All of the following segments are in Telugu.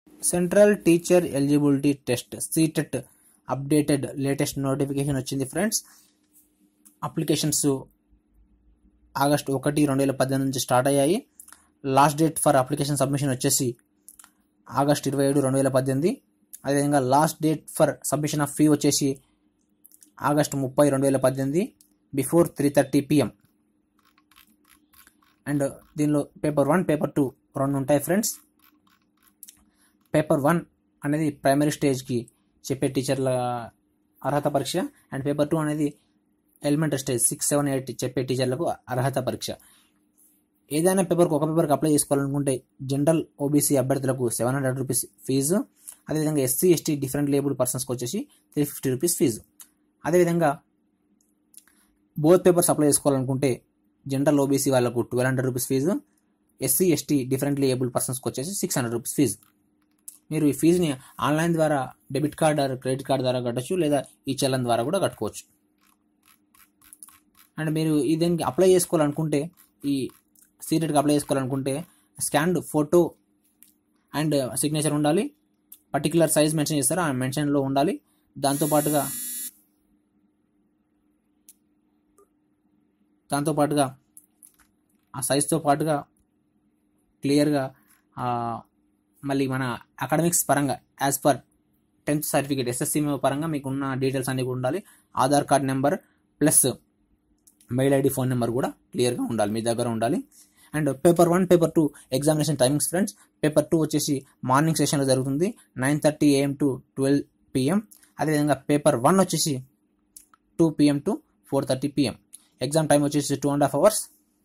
central teacher eligibility test CTET updated latest notification వచ్చింది ఫ్రెండ్స్ అప్లికేషన్స్ ఆగస్ట్ ఒకటి రెండు వేల పద్దెనిమిది నుంచి స్టార్ట్ అయ్యాయి last date for application submission వచ్చేసి ఆగస్ట్ ఇరవై ఏడు రెండు వేల పద్దెనిమిది అదేవిధంగా last date for submission of fee వచ్చేసి ఆగస్ట్ ముప్పై రెండు వేల పద్దెనిమిది before three thirty PM and దీనిలో పేపర్ వన్ పేపర్ టూ రెండు ఉంటాయి ఫ్రెండ్స్ పేపర్ వన్ అనేది ప్రైమరీ స్టేజ్కి చెప్పే టీచర్ల అర్హత పరీక్ష అండ్ పేపర్ టూ అనేది elementary stage six seven eight చెప్పే టీచర్లకు అర్హత పరీక్ష ఏదైనా పేపర్కి ఒక పేపర్కి అప్లై చేసుకోవాలనుకుంటే జనరల్ ఓబీసీ అభ్యర్థులకు సెవెన్ హండ్రెడ్ రూపీస్ ఫీజు అదేవిధంగా ఎస్సీ ఎస్టీ డిఫరెంట్ లేబుల్ పర్సన్స్కి వచ్చేసి త్రీ ఫిఫ్టీ రూపీస్ ఫీజు అదేవిధంగా బోత్ పేపర్స్ అప్లై చేసుకోవాలనుకుంటే జనరల్ ఓబీసీ వాళ్ళకు twelve hundred rupees fee SC ST differently abled పర్సన్స్కి వచ్చేసి సిక్స్ హండ్రెడ్ రూపీస్ ఫీజు మీరు ఈ ఫీజుని ఆన్లైన్ ద్వారా debit card or credit card ద్వారా కట్టచ్చు లేదా ఈ చలన్ ద్వారా కూడా కట్టుకోవచ్చు అండ్ మీరు ఈ దీనికి అప్లై చేసుకోవాలనుకుంటే ఈ సీటెట్కి అప్లై చేసుకోవాలనుకుంటే స్కాన్డ్ ఫోటో అండ్ సిగ్నేచర్ ఉండాలి పర్టికులర్ సైజ్ మెన్షన్ చేస్తారు ఆ మెన్షన్లో ఉండాలి దాంతోపాటుగా దాంతోపాటుగా ఆ సైజ్తో పాటుగా క్లియర్గా మళ్ళీ మన అకాడమిక్స్ పరంగా as per tenth certificate SSC పరంగా మీకు ఉన్న డీటెయిల్స్ అన్నీ కూడా ఉండాలి Aadhaar card number plus mail ID phone number కూడా క్లియర్గా ఉండాలి మీ దగ్గర ఉండాలి and paper one paper two examination timings friends paper two వచ్చేసి మార్నింగ్ సెషన్లో జరుగుతుంది nine thirty AM to twelve PM అదేవిధంగా పేపర్ వన్ వచ్చేసి two PM to four thirty PM exam time వచ్చేసి two and half hours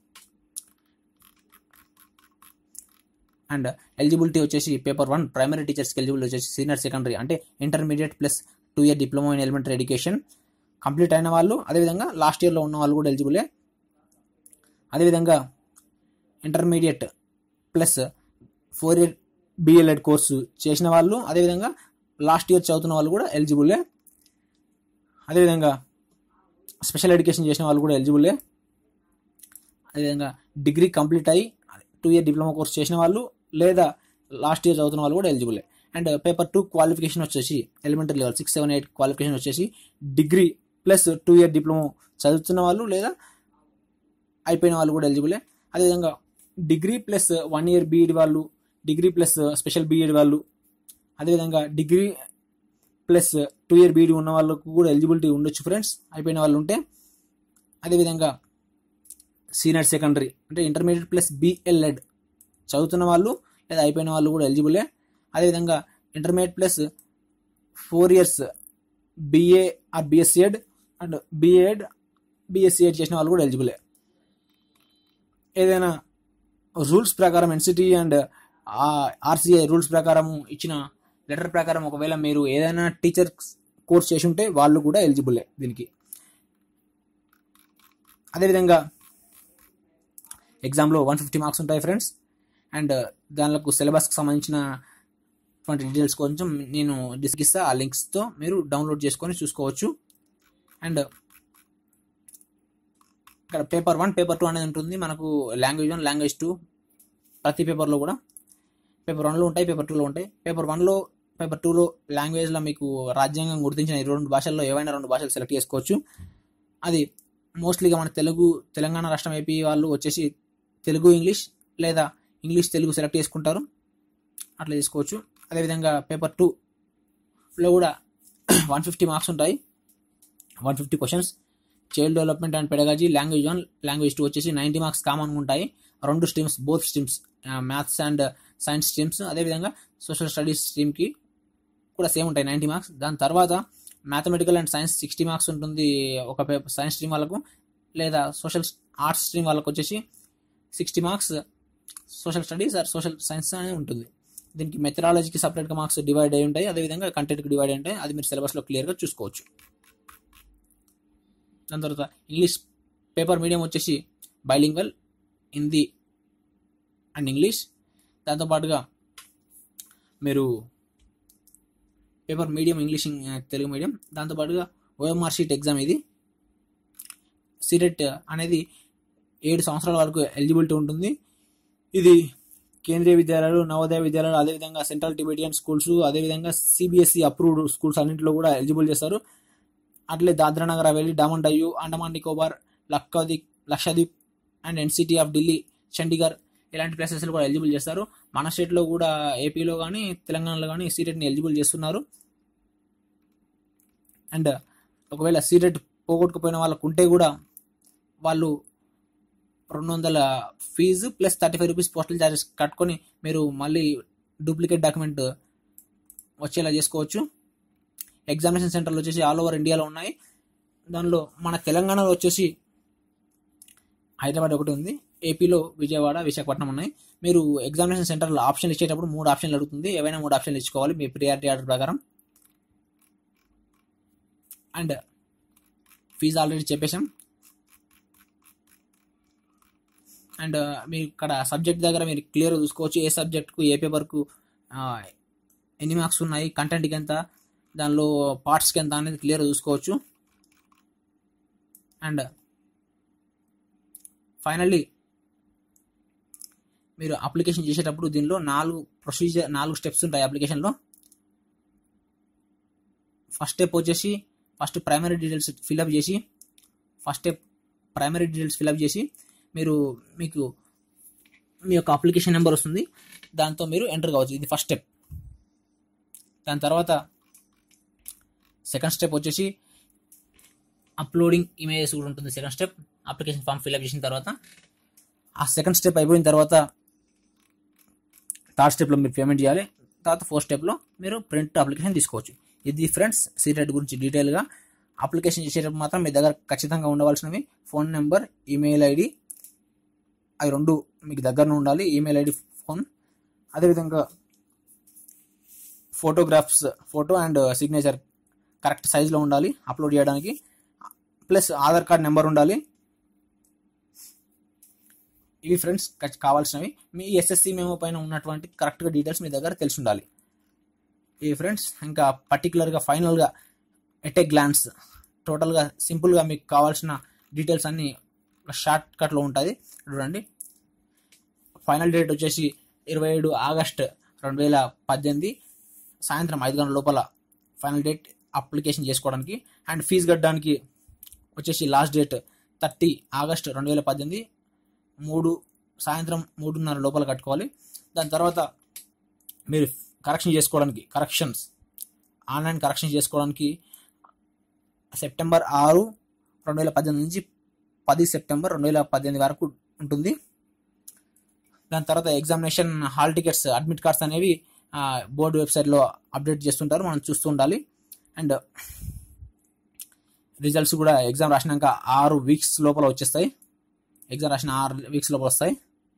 and eligibility వచ్చేసి పేపర్ వన్ ప్రైమరీ టీచర్స్కి ఎలిజిబిలిటీ వచ్చేసి సీనియర్ సెకండరీ అంటే intermediate plus two year diploma in elementary education complete అయిన వాళ్ళు అదేవిధంగా లాస్ట్ ఇయర్లో ఉన్న వాళ్ళు కూడా ఎలిజిబులే అదేవిధంగా intermediate plus four year BElEd course చేసిన వాళ్ళు అదేవిధంగా లాస్ట్ ఇయర్ చదువుతున్న వాళ్ళు కూడా ఎలిజిబులే అదేవిధంగా స్పెషల్ ఎడ్యుకేషన్ చేసిన వాళ్ళు కూడా ఎలిజిబులే అదేవిధంగా డిగ్రీ కంప్లీట్ అయ్యి టూ ఇయర్ డిప్లొమా కోర్స్ చేసిన వాళ్ళు లేదా లాస్ట్ ఇయర్ చదువుతున్న వాళ్ళు కూడా ఎలిజిబులే అండ్ పేపర్ టూ క్వాలిఫికేషన్ వచ్చేసి elementary level six seven eight qualification వచ్చేసి degree plus two year diploma చదువుతున్న వాళ్ళు లేదా అయిపోయిన వాళ్ళు కూడా ఎలిజిబులే అదేవిధంగా degree plus one year BEd వాళ్ళు డిగ్రీ ప్లస్ స్పెషల్ బీఈడి వాళ్ళు అదేవిధంగా degree plus two year BEd ఉన్న వాళ్ళకు కూడా ఎలిజిబిలిటీ ఉండొచ్చు ఫ్రెండ్స్ అయిపోయిన వాళ్ళు ఉంటే అదేవిధంగా సీనియర్ సెకండరీ అంటే ఇంటర్మీడియట్ ప్లస్ బిఎల్ఎడ్ చదువుతున్న వాళ్ళు లేదా అయిపోయిన వాళ్ళు కూడా ఎలిజిబులే అదేవిధంగా intermediate plus four years BA or BScEd and BEd BScEd చేసిన వాళ్ళు కూడా ఎలిజిబులే ఏదైనా రూల్స్ ప్రకారం ఎన్సిటీ అండ్ ఆర్సీఐ రూల్స్ ప్రకారం ఇచ్చిన లెటర్ ప్రకారం ఒకవేళ మీరు ఏదైనా టీచర్ కోర్స్ చేసి ఉంటే వాళ్ళు కూడా ఎలిజిబులే దీనికి అదేవిధంగా ఎగ్జామ్లో వన్ ఫిఫ్టీ మార్క్స్ ఉంటాయి ఫ్రెండ్స్ అండ్ దానిలకు సిలబస్కి సంబంధించిన డీటెయిల్స్ కొంచెం నేను డిస్కిస్తా ఆ లింక్స్తో మీరు డౌన్లోడ్ చేసుకొని చూసుకోవచ్చు అండ్ ఇక్కడ పేపర్ వన్ పేపర్ టూ అనేది ఉంటుంది మనకు లాంగ్వేజ్ వన్ లాంగ్వేజ్ టూ ప్రతి పేపర్లో కూడా పేపర్ వన్లో ఉంటాయి పేపర్ టూలో ఉంటాయి పేపర్ వన్లో పేపర్ టూలో లాంగ్వేజ్లో మీకు రాజ్యాంగం గుర్తించిన ఇరవై రెండు భాషల్లో ఏవైనా రెండు భాషలు సెలెక్ట్ చేసుకోవచ్చు అది మోస్ట్లీగా మన తెలుగు తెలంగాణ రాష్ట్రం ఏపీ వాళ్ళు వచ్చేసి తెలుగు ఇంగ్లీష్ లేదా ఇంగ్లీష్ తెలుగు సెలెక్ట్ చేసుకుంటారు అట్లా చేసుకోవచ్చు అదేవిధంగా పేపర్ టూలో కూడా వన్ ఫిఫ్టీ మార్క్స్ ఉంటాయి one fifty questions child development and pedagogy language one language two వచ్చేసి నైంటీ మార్క్స్ కామన్ ఉంటాయి రెండు streams both streams maths and science streams అదేవిధంగా సోషల్ స్టడీస్ స్ట్రీమ్కి కూడా సేమ్ ఉంటాయి నైంటీ మార్క్స్ దాని తర్వాత mathematical and science sixty marks ఉంటుంది ఒక పేపర్ సైన్స్ స్ట్రీమ్ వాళ్ళకు లేదా సోషల్ ఆర్ట్స్ స్ట్రీమ్ వాళ్ళకు వచ్చేసి sixty marks social studies or social science అని ఉంటుంది దీనికి మెథడాలజీకి సపరేట్గా మార్క్స్ డివైడ్ అయి ఉంటాయి అదేవిధంగా కంటెంట్కి డివైడ్ అయి ఉంటాయి అది మీరు సిలబస్లో క్లియర్గా చూసుకోవచ్చు దాని తర్వాత ఇంగ్లీష్ పేపర్ మీడియం వచ్చేసి బైలింగ్వల్ హిందీ అండ్ ఇంగ్లీష్ దాంతోపాటుగా మీరు paper medium English Telugu medium దాంతోపాటుగా ఓఎంఆర్ షీట్ ఎగ్జామ్ ఇది సిరెట్ అనేది ఏడు సంవత్సరాల వరకు ఎలిజిబిలిటీ ఉంటుంది ఇది కేంద్రీయ విద్యాలయాలు నవోదయ విద్యాలయాలు అదేవిధంగా సెంట్రల్ టిబెటియన్ స్కూల్స్ అదేవిధంగా సిబిఎస్ఈ అప్రూవ్డ్ స్కూల్స్ అన్నింటిలో కూడా ఎలిజిబుల్ చేస్తారు అట్లే Dadra Nagar Haveli Daman Diu Andaman Nicobar Lakshadweep Lakshadweep and NCT of Delhi Chandigarh ఇలాంటి ప్లేసెస్లో కూడా ఎలిజిబుల్ చేస్తారు మన స్టేట్లో కూడా ఏపీలో కానీ తెలంగాణలో కానీ సీటెట్ని ఎలిజిబుల్ చేస్తున్నారు అండ్ ఒకవేళ సీటెట్ పోగొట్టుకుపోయిన వాళ్ళకు ఉంటే కూడా వాళ్ళు రెండు వందల fee plus thirty five rupees postal charges కట్టుకొని మీరు మళ్ళీ డూప్లికేట్ డాక్యుమెంట్ వచ్చేలా చేసుకోవచ్చు ఎగ్జామినేషన్ సెంటర్లు వచ్చేసి ఆల్ ఓవర్ ఇండియాలో ఉన్నాయి దానిలో మన తెలంగాణలో వచ్చేసి హైదరాబాద్ ఒకటి ఉంది ఏపీలో విజయవాడ విశాఖపట్నం ఉన్నాయి మీరు ఎగ్జామినేషన్ సెంటర్లో ఆప్షన్లు ఇచ్చేటప్పుడు మూడు ఆప్షన్లు అడుగుతుంది ఏవైనా మూడు ఆప్షన్లు ఇచ్చుకోవాలి మీ ప్రియారిటీ ఆర్డర్ ప్రకారం అండ్ ఫీజు ఆల్రెడీ చెప్పేశాం అండ్ మీరు ఇక్కడ సబ్జెక్ట్ దగ్గర మీరు క్లియర్ చూసుకోవచ్చు ఏ సబ్జెక్ట్కు ఏ పేపర్కు ఎన్ని మార్క్స్ ఉన్నాయి కంటెంట్కి ఎంత దానిలో పార్ట్స్కి ఎంత అనేది క్లియర్ చూసుకోవచ్చు అండ్ ఫైనల్లీ మీరు అప్లికేషన్ చేసేటప్పుడు దీనిలో నాలుగు ప్రొసీజర్ నాలుగు స్టెప్స్ ఉంటాయి అప్లికేషన్లో ఫస్ట్ స్టెప్ వచ్చేసి ఫస్ట్ ప్రైమరీ డీటెయిల్స్ ఫిల్అప్ చేసి first step primary details fill up చేసి మీరు మీకు మీ యొక్క అప్లికేషన్ నెంబర్ వస్తుంది దాంతో మీరు ఎంటర్ కావచ్చు ఇది ఫస్ట్ స్టెప్ దాని తర్వాత సెకండ్ స్టెప్ వచ్చేసి అప్లోడింగ్ ఇమేజెస్ కూడా ఉంటుంది second step application form fill up చేసిన తర్వాత ఆ సెకండ్ స్టెప్ అయిపోయిన తర్వాత థర్డ్ స్టెప్లో మీరు పేమెంట్ చేయాలి తర్వాత ఫోర్త్ స్టెప్లో మీరు ప్రింట్ అప్లికేషన్ తీసుకోవచ్చు ఇది ఫ్రెండ్స్ సీటెట్ గురించి డీటెయిల్గా అప్లికేషన్ చేసేటప్పుడు మాత్రం మీ దగ్గర ఖచ్చితంగా ఉండవలసినవి ఫోన్ నెంబర్ ఈమెయిల్ ఐడి అవి రెండు మీకు దగ్గర ఉండాలి ఈమెయిల్ ఐడి ఫోన్ అదేవిధంగా photographs photo and signature correct సైజులో ఉండాలి అప్లోడ్ చేయడానికి ప్లస్ ఆధార్ కార్డ్ నెంబర్ ఉండాలి ఇవి ఫ్రెండ్స్ కావాల్సినవి మీ ఎస్ఎస్సి మేమో పైన ఉన్నటువంటి కరెక్ట్గా డీటెయిల్స్ మీ దగ్గర తెలిసి ఉండాలి ఇవి ఫ్రెండ్స్ ఇంకా పర్టికులర్గా ఫైనల్గా ఎట్ ఏ గ్లాన్స్ టోటల్గా సింపుల్గా మీకు కావాల్సిన డీటెయిల్స్ అన్నీ షార్ట్ కట్లో ఉంటుంది చూడండి ఫైనల్ డేట్ వచ్చేసి ఇరవై ఏడు ఆగస్ట్ రెండు వేల పద్దెనిమిది సాయంత్రం ఐదు గంటల లోపల ఫైనల్ డేట్ అప్లికేషన్ చేసుకోవడానికి అండ్ ఫీజు కట్టడానికి వచ్చేసి లాస్ట్ డేట్ థర్టీ ఆగస్ట్ రెండు వేల పద్దెనిమిది మూడు సాయంత్రం మూడున్నర లోపల కట్టుకోవాలి దాని తర్వాత మీరు కరెక్షన్ చేసుకోవడానికి కరెక్షన్స్ ఆన్లైన్ కరెక్షన్ చేసుకోవడానికి సెప్టెంబర్ ఆరు రెండు వేల పద్దెనిమిది నుంచి పది సెప్టెంబర్ రెండు వేల పద్దెనిమిది వరకు ఉంటుంది దాని తర్వాత examination hall tickets admit cards అనేవి బోర్డు వెబ్సైట్లో అప్డేట్ చేస్తుంటారు మనం చూస్తూ ఉండాలి అండ్ రిజల్ట్స్ కూడా ఎగ్జామ్ రాసినాక ఆరు వీక్స్ లోపల వచ్చేస్తాయి ఎగ్జామ్ రాసిన ఆరు వీక్స్ లోపల వస్తాయి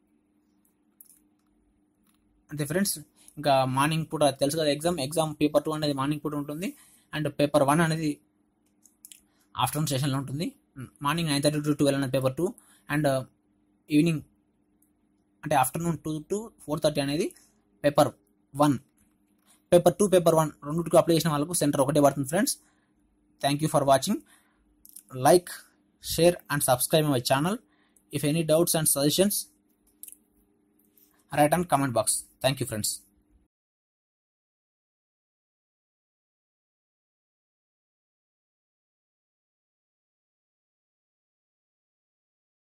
అంతే ఫ్రెండ్స్ ఇంకా మార్నింగ్ పూట తెలుసు కదా ఎగ్జామ్ ఎగ్జామ్ పేపర్ టూ అనేది మార్నింగ్ పూట ఉంటుంది అండ్ పేపర్ వన్ అనేది ఆఫ్టర్నూన్ సెషన్లో ఉంటుంది morning nine thirty to twelve అనేది పేపర్ టూ అండ్ ఈవినింగ్ అంటే afternoon two to four thirty అనేది paper one paper two paper one రెండింటికి అప్లై చేసిన వాళ్ళకు సెంటర్ ఒకటే పడుతుంది friends thank you for watching like share and subscribe my channel if any doubts and suggestions write on comment box thank you friends